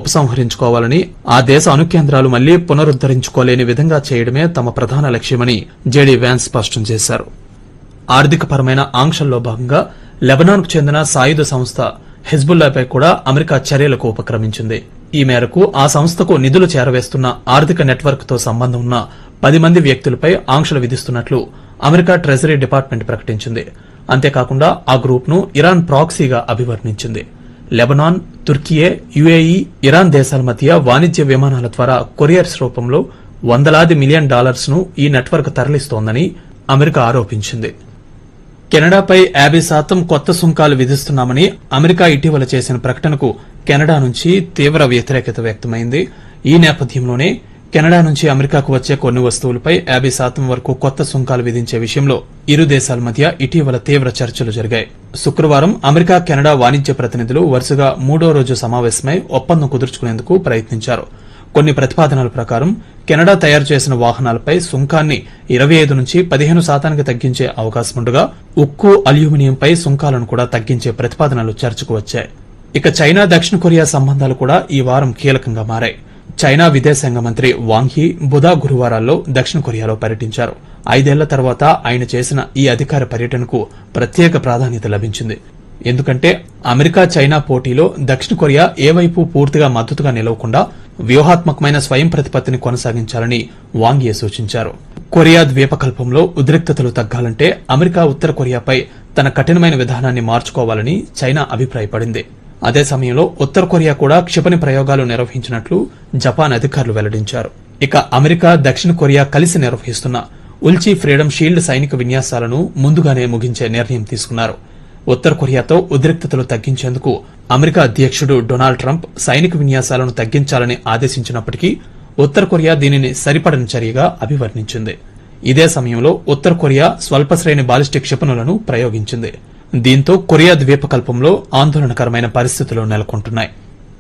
ఉపసంహరించుకోవాలని ఆ దేశ అణుకేంద్రాలు మళ్లీ పునరుద్దరించుకోలేని విధంగా చేయడమే తమ ప్రధాన లక్ష్యమని జేడీ వ్యాన్స్ స్పష్టం చేశారు ఆర్థికపరమైన ఆంక్షల్లో భాగంగా లెబనాన్కు చెందిన సాయుధ సంస్థ హిజ్బుల్లాపై కూడా అమెరికా చర్యలకు ఉపక్రమించింది ఈ మేరకు ఆ సంస్థకు నిధులు చేరవేస్తున్న ఆర్థిక నెట్వర్క్ తో సంబంధం ఉన్న పది మంది వ్యక్తులపై ఆంక్షలు విధిస్తున్నట్లు అమెరికా ట్రెజరీ డిపార్ట్మెంట్ ప్రకటించింది అంతేకాకుండా ఆ గ్రూప్ ను ఇరాన్ ప్రాక్సీగా అభివర్ణించింది లెబనాన్ తుర్కియే యుఏఈ ఇరాన్ దేశాల మధ్య వాణిజ్య విమానాల ద్వారా కొరియర్స్ రూపంలో వందలాది మిలియన్ డాలర్స్ ను ఈ నెట్వర్క్ తరలిస్తోందని అమెరికా ఆరోపించింది కెనడాపై యాభై శాతం కొత్త సుంకాలు విధిస్తున్నామని అమెరికా ఇటీవల చేసిన ప్రకటనకు కెనడా నుంచి తీవ్ర వ్యతిరేకత వ్యక్తమైంది ఈ నేపథ్యంలోనే కెనడా నుంచి అమెరికాకు వచ్చే కొన్ని వస్తువులపై యాభై శాతం వరకు కొత్త సుంకాలు విధించే విషయంలో ఇరు దేశాల మధ్య ఇటీవల తీవ్ర చర్చలు జరిగాయి శుక్రవారం అమెరికా కెనడా వాణిజ్య ప్రతినిధులు వరుసగా మూడో రోజు సమావేశమై ఒప్పందం కుదుర్చుకునేందుకు ప్రయత్నించారు కొన్ని ప్రతిపాదనల ప్రకారం కెనడా తయారు చేసిన వాహనాలపై సుంకాన్ని ఇరవై ఐదు నుంచి పదిహేను శాతానికి తగ్గించే అవకాశం ఉండగా ఉక్కు అల్యూమినియంపై సుంకాలను కూడా తగ్గించే ప్రతిపాదనలు చర్చకు వచ్చాయి ఇక చైనా దక్షిణ కొరియా సంబంధాలు కూడా ఈ వారం కీలకంగా మారాయి చైనా విదేశాంగ మంత్రి వాంఘీ బుధ గురువారాల్లో దక్షిణ కొరియాలో పర్యటించారు ఐదేళ్ల తర్వాత ఆయన చేసిన ఈ అధికార పర్యటనకు ప్రత్యేక ప్రాధాన్యత లభించింది ఎందుకంటే అమెరికా చైనా పోటీలో దక్షిణ కొరియా ఏ వైపు పూర్తిగా మద్దతుగా నిలవకుండా వ్యూహాత్మకమైన స్వయం ప్రతిపత్తిని కొనసాగించాలని వాంగియే సూచించారు కొరియా ద్వీపకల్పంలో ఉద్రిక్తతలు తగ్గాలంటే అమెరికా ఉత్తర కొరియాపై తన కఠినమైన విధానాన్ని మార్చుకోవాలని చైనా అభిప్రాయపడింది అదే సమయంలో ఉత్తర కొరియా కూడా క్షిపణి ప్రయోగాలు నిర్వహించినట్లు జపాన్ అధికారులు వెల్లడించారు ఇక అమెరికా దక్షిణ కొరియా కలిసి నిర్వహిస్తున్న ఉల్చి ఫ్రీడమ్ షీల్డ్ సైనిక విన్యాసాలను ముందుగానే ముగించే నిర్ణయం తీసుకున్నారు ఉత్తర కొరియాతో ఉద్రిక్తతలు తగ్గించేందుకు అమెరికా అధ్యక్షుడు డొనాల్డ్ ట్రంప్ సైనిక విన్యాసాలను తగ్గించాలని ఆదేశించినప్పటికీ ఉత్తర కొరియా దీనిని సరిపడని చర్యగా అభివర్ణించింది ఇదే సమయంలో ఉత్తర కొరియా స్వల్ప శ్రేణి బాలిస్టిక్ క్షిపణులను ప్రయోగించింది దీంతో కొరియా ద్వీపకల్పంలో ఆందోళనకరమైన పరిస్థితులు నెలకొంటున్నాయి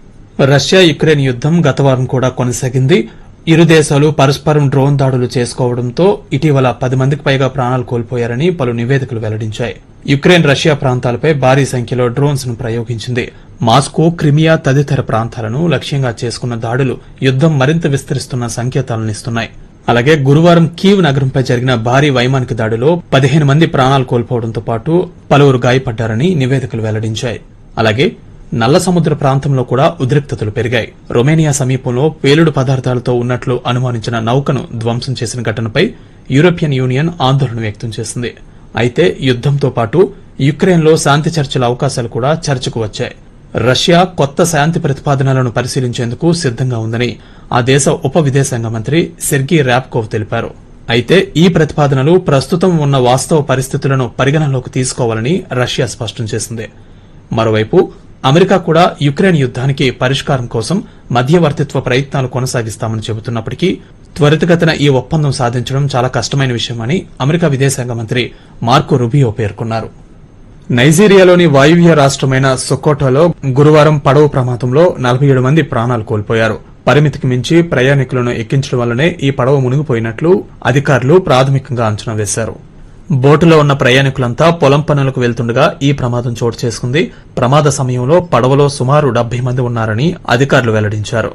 రష్యా యుక్రెయిన్ యుద్దం గత వారం కూడా కొనసాగింది ఇరు దేశాలు పరస్పరం డ్రోన్ దాడులు చేసుకోవడంతో ఇటీవల పది మందికి పైగా ప్రాణాలు కోల్పోయారని పలు నివేదికలు వెల్లడించాయి యుక్రెయిన్ రష్యా ప్రాంతాలపై భారీ సంఖ్యలో డ్రోన్స్ ను ప్రయోగించింది మాస్కో క్రిమియా తదితర ప్రాంతాలను లక్ష్యంగా చేసుకున్న దాడులు యుద్దం మరింత విస్తరిస్తున్న సంకేతాలనిస్తున్నాయి అలాగే గురువారం కీవ్ నగరంపై జరిగిన భారీ వైమానిక దాడిలో పదిహేను మంది ప్రాణాలు కోల్పోవడంతో పాటు పలువురు గాయపడ్డారని నివేదికలు వెల్లడించాయి అలాగే నల్ల సముద్ర ప్రాంతంలో కూడా ఉద్రిక్తతలు పెరిగాయి రొమేనియా సమీపంలో పేలుడు పదార్థాలతో ఉన్నట్లు అనుమానించిన నౌకను ధ్వంసం చేసిన ఘటనపై యూరోపియన్ యూనియన్ ఆందోళన వ్యక్తం చేసింది అయితే యుద్దంతో పాటు యుక్రెయిన్లో శాంతి చర్చల అవకాశాలు కూడా చర్చకు వచ్చాయి రష్యా కొత్త శాంతి ప్రతిపాదనలను పరిశీలించేందుకు సిద్దంగా ఉందని ఆ దేశ ఉప విదేశాంగ మంత్రి సెర్గీ ర్యాప్కోవ్ తెలిపారు అయితే ఈ ప్రతిపాదనలు ప్రస్తుతం ఉన్న వాస్తవ పరిస్థితులను పరిగణనలోకి తీసుకోవాలని రష్యా స్పష్టం చేసింది మరోవైపు అమెరికా కూడా యుక్రెయిన్ యుద్దానికి పరిష్కారం కోసం మధ్యవర్తిత్వ ప్రయత్నాలు కొనసాగిస్తామని చెబుతున్నప్పటికీ త్వరితగతిన ఈ ఒప్పందం సాధించడం చాలా కష్టమైన విషయమని అమెరికా విదేశాంగ మంత్రి మార్కో రుబియో పేర్కొన్నారు నైజీరియాలోని వాయువ్య రాష్టమైన సొకోటోలో గురువారం పడవ ప్రమాదంలో నలభై ఏడు మంది ప్రాణాలు కోల్పోయారు పరిమితికి మించి ప్రయాణికులను ఎక్కించడం వల్లనే ఈ పడవ మునిగిపోయినట్లు అధికారులు ప్రాథమికంగా అంచనా వేశారు బోటులో ఉన్న ప్రయాణికులంతా పొలం పనులకు వెళ్తుండగా ఈ ప్రమాదం చోటు చేసుకుంది ప్రమాద సమయంలో పడవలో సుమారు డెబ్బై మంది ఉన్నారని అధికారులు వెల్లడించారు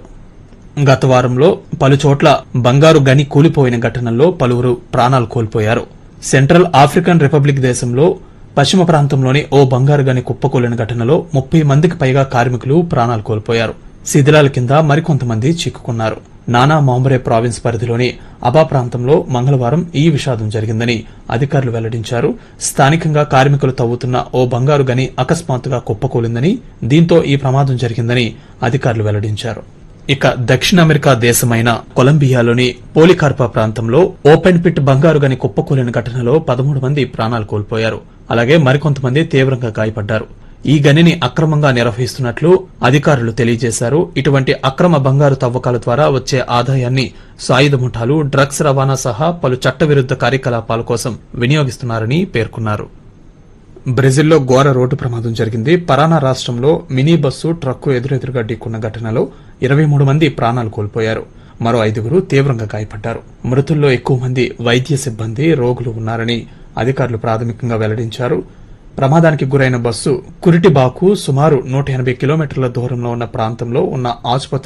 గత వారంలో పలు చోట్ల బంగారు గని కూలిపోయిన ఘటనల్లో పలువురు ప్రాణాలు కోల్పోయారు సెంట్రల్ ఆఫ్రికన్ రిపబ్లిక్ దేశంలో పశ్చిమ ప్రాంతంలోని ఓ బంగారు గని కుప్పకూలిన ఘటనలో ముప్పై మందికి పైగా కార్మికులు ప్రాణాలు కోల్పోయారు శిథిలాల కింద మరికొంతమంది చిక్కుకున్నారు నానా మాంబరే ప్రావిన్స్ పరిధిలోని అబా ప్రాంతంలో మంగళవారం ఈ విషాదం జరిగిందని అధికారులు వెల్లడించారు స్థానికంగా కార్మికులు తవ్వుతున్న ఓ బంగారు గని అకస్మాత్తుగా కుప్పకూలిందని దీంతో ఈ ప్రమాదం జరిగిందని అధికారులు వెల్లడించారు ఇక దక్షిణ అమెరికా దేశమైన కొలంబియాలోని పోలికార్పా ప్రాంతంలో ఓపెన్ పిట్ బంగారు గని కుప్పకూలిన ఘటనలో పదమూడు మంది ప్రాణాలు కోల్పోయారు అలాగే మరికొంతమంది తీవ్రంగా గాయపడ్డారు ఈ గనిని అక్రమంగా నిర్వహిస్తున్నట్లు అధికారులు తెలియజేశారు ఇటువంటి అక్రమ బంగారు తవ్వకాల ద్వారా వచ్చే ఆదాయాన్ని సాయుధ ముఠాలు డ్రగ్స్ రవాణా సహా పలు చట్టవిరుద్ధ కార్యకలాపాల కోసం వినియోగిస్తున్నారని పేర్కొన్నారు బ్రెజిల్లో ఘోర రోడ్డు ప్రమాదం జరిగింది పరానా రాష్ట్రంలో మినీ బస్సు ట్రక్కు ఎదురెదురుగా ఢీకున్న ఘటనలో ఇరవై మూడు మంది ప్రాణాలు కోల్పోయారు మరో ఐదుగురు తీవ్రంగా గాయపడ్డారు మృతుల్లో ఎక్కువ మంది వైద్య సిబ్బంది రోగులు ఉన్నారని అధికారులు ప్రాథమికంగా వెల్లడించారు ప్రమాదానికి గురైన బస్సు కురిటిబాకు సుమారు నూట ఎనభై కిలోమీటర్ల దూరంలో ఉన్న ప్రాంతంలో ఉన్న ఆసుపత్రి